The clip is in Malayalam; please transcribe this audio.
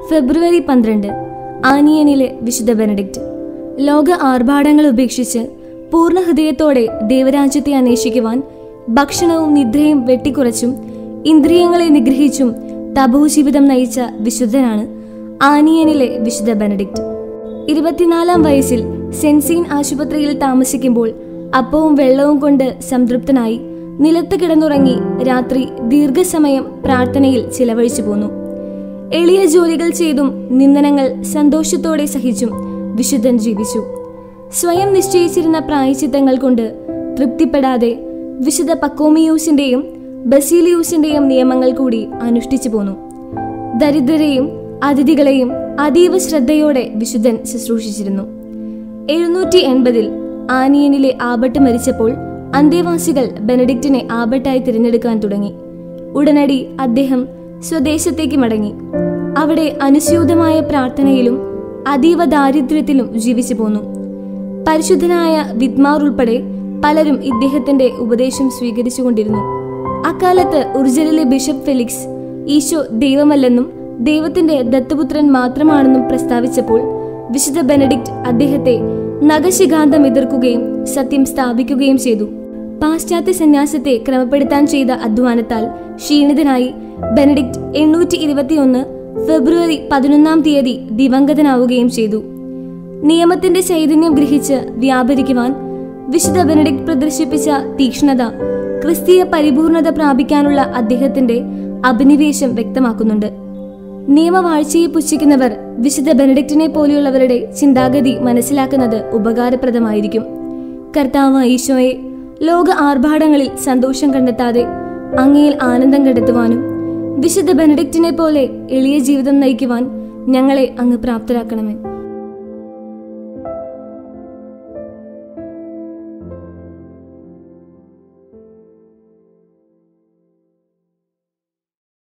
ഫെബ്രുവരി പന്ത്രണ്ട് ആനിയനിലെ വിശുദ്ധ ബെനഡിക്റ്റ് ലോക ആർഭാടങ്ങൾ ഉപേക്ഷിച്ച് പൂർണ്ണ ഹൃദയത്തോടെ ദൈവരാജ്യത്തെ അന്വേഷിക്കുവാൻ ഭക്ഷണവും നിദ്രയും വെട്ടിക്കുറച്ചും ഇന്ദ്രിയങ്ങളെ നിഗ്രഹിച്ചും തപോ ജീവിതം നയിച്ച വിശുദ്ധനാണ് ആനിയനിലെ വിശുദ്ധ ബെനഡിക്റ്റ് ഇരുപത്തിനാലാം വയസ്സിൽ സെൻസീൻ ആശുപത്രിയിൽ താമസിക്കുമ്പോൾ അപ്പവും വെള്ളവും കൊണ്ട് സംതൃപ്തനായി നിലത്ത് കിടന്നുറങ്ങി രാത്രി ദീർഘസമയം പ്രാർത്ഥനയിൽ ചിലവഴിച്ചു പോന്നു എളിയ ജോലികൾ ചെയ്തും നിന്ദനങ്ങൾ സന്തോഷത്തോടെ സഹിച്ചും വിശുദ്ധൻ ജീവിച്ചു സ്വയം നിശ്ചയിച്ചിരുന്ന പ്രായച്ചിത്തങ്ങൾ കൊണ്ട് തൃപ്തിപ്പെടാതെ വിശുദ്ധ പക്കോമിയൂസിന്റെയും ബസീലിയൂസിന്റെയും നിയമങ്ങൾ കൂടി അനുഷ്ഠിച്ചു പോന്നു ദരിദ്രരെയും അതിഥികളെയും അതീവ ശ്രദ്ധയോടെ വിശുദ്ധൻ ശുശ്രൂഷിച്ചിരുന്നു എഴുന്നൂറ്റി എൺപതിൽ ആനിയനിലെ ആബട്ട് മരിച്ചപ്പോൾ അന്തേവാസികൾ ബെനഡിക്റ്റിനെ ആബട്ടായി തിരഞ്ഞെടുക്കാൻ തുടങ്ങി ഉടനടി അദ്ദേഹം സ്വദേശത്തേക്ക് മടങ്ങി അവിടെ അനുസ്യൂതമായ പ്രാർത്ഥനയിലും അതീവ ദാരിദ്ര്യത്തിലും ജീവിച്ചു പോന്നു പരിശുദ്ധനായ വിദ്മാർ ഉൾപ്പെടെ പലരും ഇദ്ദേഹത്തിന്റെ ഉപദേശം സ്വീകരിച്ചുകൊണ്ടിരുന്നു അക്കാലത്ത് ഉർജലിലെ ബിഷപ്പ് ഫെലിക്സ് ഈശോ ദൈവമല്ലെന്നും ദൈവത്തിന്റെ ദത്തുപുത്രൻ മാത്രമാണെന്നും പ്രസ്താവിച്ചപ്പോൾ വിശുദ്ധ ബെനഡിക്റ്റ് അദ്ദേഹത്തെ നഖശിഖാന്തം എതിർക്കുകയും സത്യം സ്ഥാപിക്കുകയും ചെയ്തു പാശ്ചാത്യ സന്യാസത്തെ ക്രമപ്പെടുത്താൻ ചെയ്ത അധ്വാനത്താൽ ക്ഷീണിതനായി ബെനഡിക്റ്റ് എണ്ണൂറ്റി ഇരുപത്തിയൊന്ന് ഫെബ്രുവരി പതിനൊന്നാം തീയതി ദിവംഗതനാവുകയും ചെയ്തു നിയമത്തിന്റെ ചൈതന്യം ഗ്രഹിച്ച് വ്യാപരിക്കുവാൻ വിശുദ്ധ ബെനഡിക്റ്റ് പ്രദർശിപ്പിച്ച തീക്ഷ്ണത ക്രിസ്തീയ പരിപൂർണത പ്രാപിക്കാനുള്ള അദ്ദേഹത്തിന്റെ അഭിനിവേശം വ്യക്തമാക്കുന്നുണ്ട് നിയമവാഴ്ചയെ പുച്ഛിക്കുന്നവർ വിശുദ്ധ ബെനഡിക്റ്റിനെ പോലെയുള്ളവരുടെ ചിന്താഗതി മനസ്സിലാക്കുന്നത് ഉപകാരപ്രദമായിരിക്കും കർത്താവ് ഈശോയെ ലോക ആർഭാടങ്ങളിൽ സന്തോഷം കണ്ടെത്താതെ അങ്ങയിൽ ആനന്ദം കണ്ടെത്തുവാനും വിശുദ്ധ ബെനഡിക്റ്റിനെ പോലെ എളിയ ജീവിതം നയിക്കുവാൻ ഞങ്ങളെ അങ്ങ് പ്രാപ്തരാക്കണമേ